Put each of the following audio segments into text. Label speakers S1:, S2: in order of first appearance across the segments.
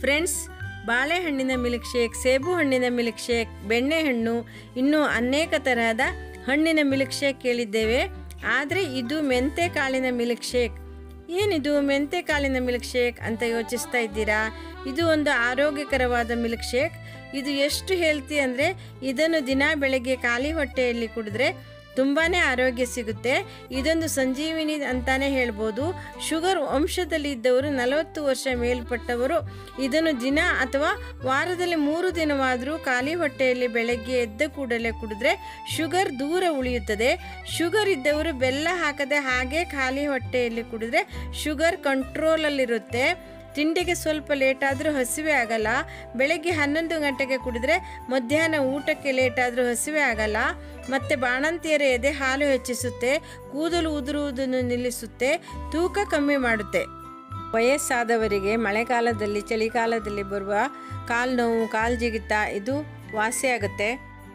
S1: friends ಬಾಳೆಹಣ್ಣಿನ milk shake ಸೇಬು ಹಣ್ಣಿನ ಮಿಲ್ಕ್ ಶೇಕ್ ಬೆಣ್ಣೆಹಣ್ಣು ಇನ್ನೂ ಅನೇಕ ತರಹದ ಹಣ್ಣಿನ ಮಿಲ್ಕ್ ಶೇಕ್ ಕೇಳಿದ್ದೇವೆ ಆದರೆ ಇದು ಮೆಂತೆ ಕಾಳಿನ ಮಿಲ್ಕ್ ಶೇಕ್ ಏನಿದು ಮೆಂತೆ ಕಾಳಿನ ಮಿಲ್ಕ್ ಶೇಕ್ ಅಂತ ಯೋಚಿಸ್ತಾ ಇದ್ದೀರಾ ಇದು ಒಂದು ಆರೋಗ್ಯಕರವಾದ ಮಿಲ್ಕ್ ಶೇಕ್ ಇದು ಎಷ್ಟು ಹೆಲ್ತಿ ಅಂದರೆ ಇದನ್ನು ದಿನ ಬೆಳಗ್ಗೆ ಖಾಲಿ ಹೊಟ್ಟೆಯಲ್ಲಿ ಕುಡಿದ್ರೆ ತುಂಬಾ ಆರೋಗ್ಯ ಸಿಗುತ್ತೆ ಇದೊಂದು ಸಂಜೀವಿನಿ ಅಂತಾನೆ ಹೇಳ್ಬೋದು ಶುಗರ್ ವಂಶದಲ್ಲಿ ಇದ್ದವರು ನಲವತ್ತು ವರ್ಷ ಮೇಲ್ಪಟ್ಟವರು ಇದನ್ನು ದಿನ ಅಥವಾ ವಾರದಲ್ಲಿ ಮೂರು ದಿನವಾದರೂ ಖಾಲಿ ಹೊಟ್ಟೆಯಲ್ಲಿ ಬೆಳಗ್ಗೆ ಎದ್ದ ಕೂಡಲೇ ಕುಡಿದ್ರೆ ಶುಗರ್ ದೂರ ಉಳಿಯುತ್ತದೆ ಶುಗರ್ ಇದ್ದವರು ಬೆಲ್ಲ ಹಾಕದೆ ಹಾಗೆ ಖಾಲಿ ಹೊಟ್ಟೆಯಲ್ಲಿ ಕುಡಿದ್ರೆ ಶುಗರ್ ಕಂಟ್ರೋಲಲ್ಲಿರುತ್ತೆ ತಿಂಡಿಗೆ ಸ್ವಲ್ಪ ಲೇಟ್ ಆದರೂ ಹಸಿವೆ ಆಗಲ್ಲ ಬೆಳಗ್ಗೆ ಹನ್ನೊಂದು ಗಂಟೆಗೆ ಕುಡಿದ್ರೆ ಮಧ್ಯಾಹ್ನ ಊಟಕ್ಕೆ ಲೇಟ್ ಆದರೂ ಹಸಿವೆ ಆಗಲ್ಲ ಮತ್ತು ಬಾಣಂತಿಯರ ಎದೆ ಹಾಲು ಹೆಚ್ಚಿಸುತ್ತೆ ಕೂದಲು ಉದುರುವುದನ್ನು ನಿಲ್ಲಿಸುತ್ತೆ ತೂಕ ಕಮ್ಮಿ ಮಾಡುತ್ತೆ ವಯಸ್ಸಾದವರಿಗೆ ಮಳೆಗಾಲದಲ್ಲಿ ಚಳಿಗಾಲದಲ್ಲಿ ಬರುವ ಕಾಲು ನೋವು ಕಾಲು ಜಿಗಿತ ಇದು ವಾಸಿಯಾಗುತ್ತೆ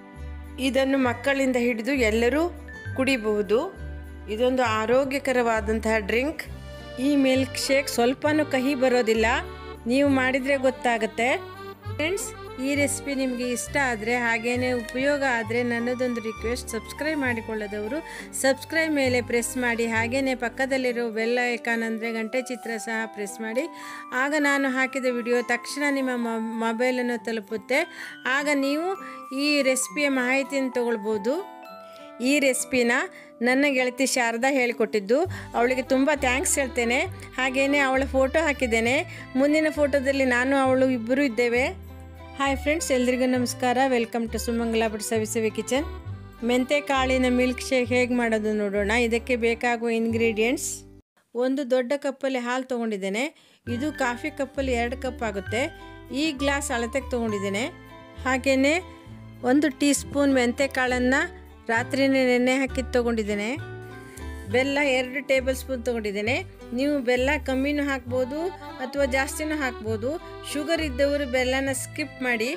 S1: ಇದನ್ನು ಮಕ್ಕಳಿಂದ ಹಿಡಿದು ಎಲ್ಲರೂ ಕುಡಿಬಹುದು ಇದೊಂದು ಆರೋಗ್ಯಕರವಾದಂತಹ ಡ್ರಿಂಕ್ ಈ ಮಿಲ್ಕ್ ಶೇಕ್ ಸ್ವಲ್ಪನೂ ಕಹಿ ಬರೋದಿಲ್ಲ ನೀವು ಮಾಡಿದರೆ ಗೊತ್ತಾಗುತ್ತೆ ಫ್ರೆಂಡ್ಸ್ ಈ ರೆಸಿಪಿ ನಿಮಗೆ ಇಷ್ಟ ಆದರೆ ಹಾಗೇನೇ ಉಪಯೋಗ ಆದರೆ ನನ್ನದೊಂದು ರಿಕ್ವೆಸ್ಟ್ ಸಬ್ಸ್ಕ್ರೈಬ್ ಮಾಡಿಕೊಳ್ಳದವರು ಸಬ್ಸ್ಕ್ರೈಬ್ ಮೇಲೆ ಪ್ರೆಸ್ ಮಾಡಿ ಹಾಗೆಯೇ ಪಕ್ಕದಲ್ಲಿರೋ ಬೆಲ್ ಐಕಾನ್ ಅಂದರೆ ಗಂಟೆ ಚಿತ್ರ ಸಹ ಪ್ರೆಸ್ ಮಾಡಿ ಆಗ ನಾನು ಹಾಕಿದ ವಿಡಿಯೋ ತಕ್ಷಣ ನಿಮ್ಮ ಮೊಬೈಲನ್ನು ತಲುಪುತ್ತೆ ಆಗ ನೀವು ಈ ರೆಸಿಪಿಯ ಮಾಹಿತಿಯನ್ನು ತಗೊಳ್ಬೋದು ಈ ರೆಸಿಪಿನ ನನ್ನ ಗೆಳತಿ ಶಾರದಾ ಹೇಳಿಕೊಟ್ಟಿದ್ದು ಅವಳಿಗೆ ತುಂಬ ಥ್ಯಾಂಕ್ಸ್ ಹೇಳ್ತೇನೆ ಹಾಗೆಯೇ ಅವಳ ಫೋಟೋ ಹಾಕಿದ್ದೇನೆ ಮುಂದಿನ ಫೋಟೋದಲ್ಲಿ ನಾನು ಅವಳು ಇಬ್ಬರು ಇದ್ದೇವೆ ಹಾಯ್ ಫ್ರೆಂಡ್ಸ್ ಎಲ್ರಿಗೂ ನಮಸ್ಕಾರ welcome to Sumangala Bhat Savisavi kitchen ಮೆಂತೆ ಕಾಳಿನ ಮಿಲ್ಕ್ ಶೇಕ್ ಹೇಗೆ ಮಾಡೋದು ನೋಡೋಣ ಇದಕ್ಕೆ ಬೇಕಾಗುವ ಇಂಗ್ರೀಡಿಯೆಂಟ್ಸ್ ಒಂದು ದೊಡ್ಡ ಕಪ್ಪಲ್ಲಿ ಹಾಲು ತೊಗೊಂಡಿದ್ದೇನೆ ಇದು ಕಾಫಿ ಕಪ್ಪಲ್ಲಿ ಎರಡು ಕಪ್ ಆಗುತ್ತೆ ಈ ಗ್ಲಾಸ್ ಅಳತೆಗೆ ತೊಗೊಂಡಿದ್ದೇನೆ ಹಾಗೆಯೇ ಒಂದು ಟೀ ಸ್ಪೂನ್ ಮೆಂತೆ ಕಾಳನ್ನು ರಾತ್ರಿನೇ ನೆನೆ ಹಾಕಿ ತೊಗೊಂಡಿದ್ದೇನೆ ಬೆಲ್ಲ ಎರಡು ಟೇಬಲ್ ಸ್ಪೂನ್ ತೊಗೊಂಡಿದ್ದೇನೆ ನೀವು ಬೆಲ್ಲ ಕಮ್ಮಿನೂ ಹಾಕ್ಬೋದು ಅಥವಾ ಜಾಸ್ತಿನೂ ಹಾಕ್ಬೋದು ಶುಗರ್ ಇದ್ದವರು ಬೆಲ್ಲನ ಸ್ಕಿಪ್ ಮಾಡಿ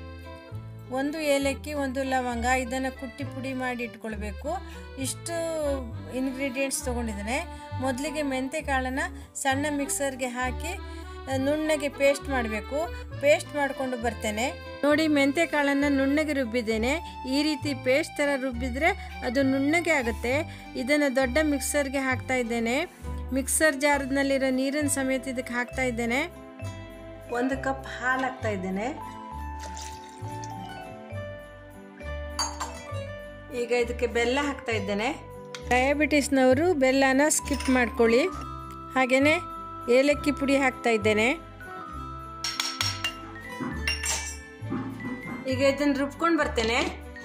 S1: ಒಂದು ಏಲಕ್ಕಿ ಒಂದು ಲವಂಗ ಇದನ್ನು ಕುಟ್ಟಿ ಪುಡಿ ಮಾಡಿ ಇಟ್ಕೊಳ್ಬೇಕು ಇಷ್ಟು ಇಂಗ್ರೀಡಿಯೆಂಟ್ಸ್ ತೊಗೊಂಡಿದ್ದೇನೆ ಮೊದಲಿಗೆ ಮೆಂತೆ ಕಾಳನ್ನು ಸಣ್ಣ ಮಿಕ್ಸರ್ಗೆ ಹಾಕಿ ನುಣ್ಣಗೆ ಪೇಸ್ಟ್ ಮಾಡಬೇಕು ಪೇಸ್ಟ್ ಮಾಡಿಕೊಂಡು ಬರ್ತೇನೆ ನೋಡಿ ಮೆಂತೆ ಕಾಳನ್ನು ನುಣ್ಣಗೆ ರುಬ್ಬಿದ್ದೇನೆ ಈ ರೀತಿ ಪೇಸ್ಟ್ ಥರ ರುಬ್ಬಿದ್ರೆ ಅದು ನುಣ್ಣಗೆ ಆಗುತ್ತೆ ಇದನ್ನು ದೊಡ್ಡ ಮಿಕ್ಸರ್ಗೆ ಹಾಕ್ತಾ ಇದ್ದೇನೆ ಮಿಕ್ಸರ್ ಜಾರ್ನಲ್ಲಿರೋ ನೀರಿನ ಸಮೇತ ಇದಕ್ಕೆ ಹಾಕ್ತಾ ಇದ್ದೇನೆ ಒಂದು ಕಪ್ ಹಾಲು ಹಾಕ್ತಾ ಇದ್ದೇನೆ ಈಗ ಇದಕ್ಕೆ ಬೆಲ್ಲ ಹಾಕ್ತಾ ಇದ್ದೇನೆ ಡಯಾಬಿಟಿಸ್ನವರು ಬೆಲ್ಲನ ಸ್ಕಿಪ್ ಮಾಡ್ಕೊಳ್ಳಿ ಹಾಗೆಯೇ ಏಲಕ್ಕಿ ಪುಡಿ ಹಾಕ್ತಾ ಇದ್ದೇನೆ ಈಗ ಇದನ್ನು ರುಬ್ಕೊಂಡು ಬರ್ತೇನೆ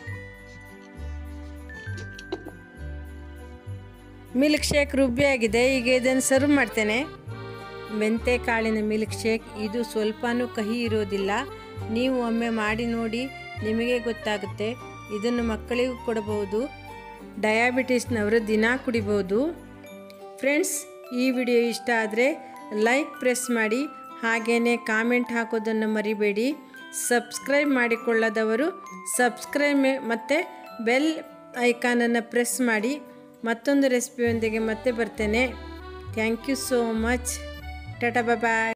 S1: ಮಿಲ್ಕ್ ಶೇಕ್ ರುಬ್ಬಿ ಆಗಿದೆ ಈಗ ಇದನ್ನು ಸರ್ವ್ ಮಾಡ್ತೇನೆ ಮೆಂತೆ ಕಾಳಿನ ಮಿಲ್ಕ್ ಶೇಕ್ ಇದು ಸ್ವಲ್ಪನೂ ಕಹಿ ಇರೋದಿಲ್ಲ ನೀವು ಒಮ್ಮೆ ಮಾಡಿ ನೋಡಿ ನಿಮಗೆ ಗೊತ್ತಾಗುತ್ತೆ ಇದನ್ನು ಮಕ್ಕಳಿಗೂ ಕೊಡಬಹುದು ಡಯಾಬಿಟಿಸ್ನವರು ದಿನ ಕುಡಿಬೋದು ಫ್ರೆಂಡ್ಸ್ ಈ ವಿಡಿಯೋ ಇಷ್ಟ ಆದರೆ ಲೈಕ್ ಪ್ರೆಸ್ ಮಾಡಿ ಹಾಗೆಯೇ ಕಾಮೆಂಟ್ ಹಾಕೋದನ್ನು ಮರಿಬೇಡಿ ಸಬ್ಸ್ಕ್ರೈಬ್ ಮಾಡಿಕೊಳ್ಳದವರು ಸಬ್ಸ್ಕ್ರೈಬ್ ಮತ್ತು ಬೆಲ್ ಐಕಾನನ್ನು ಪ್ರೆಸ್ ಮಾಡಿ ಮತ್ತೊಂದು ರೆಸಿಪಿಯೊಂದಿಗೆ ಮತ್ತೆ ಬರ್ತೇನೆ thank you so much tata bye